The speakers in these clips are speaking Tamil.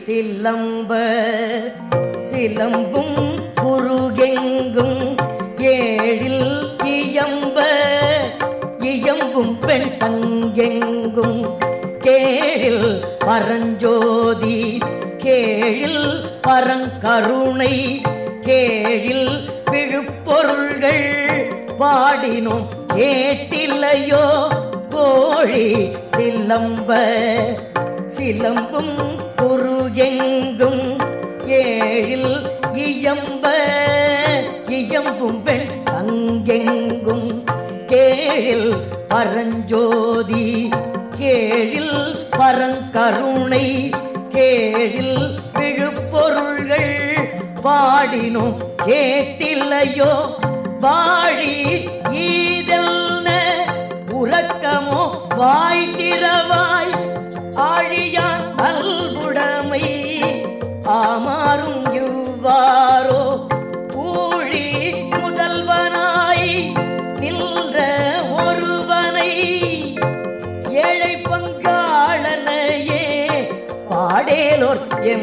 சிலம்ப சிலம்பும் குருகெங்கும் ஏழில் இயம்ப இயம்பும் பெண் சங்கெங்கும் கேழில் பரஞ்சோதி கேழில் பரங்கருணை கேழில் விழுப்பொருள்கள் பாடினோம் கேட்டில்லையோ கோழி சிலம்ப சிலம்பும் குருகெங்கும் ஏழில் இயம்ப இயம்பும் பெண் சங்கெங்கும் கேழில் பரஞ்சோதி கேழில் பரங்கருணை கேழில் விழுப்பொருள்கள் பாடினோம் கேட்டில்லையோ வாழி ஈதல்ன உறக்கமோ வாய் திறவாய் ஆழியான் அல்குடமை ஆமாறும் இவ்வாறோ ஊழி முதல்வனாய் நின்ற ஒருவனை ஏழை பங்காளனையே பாடேலோர்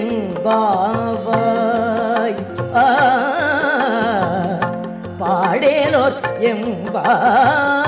எம்பாவாய் ஆ, பாடேலோர் எம்பாவாய்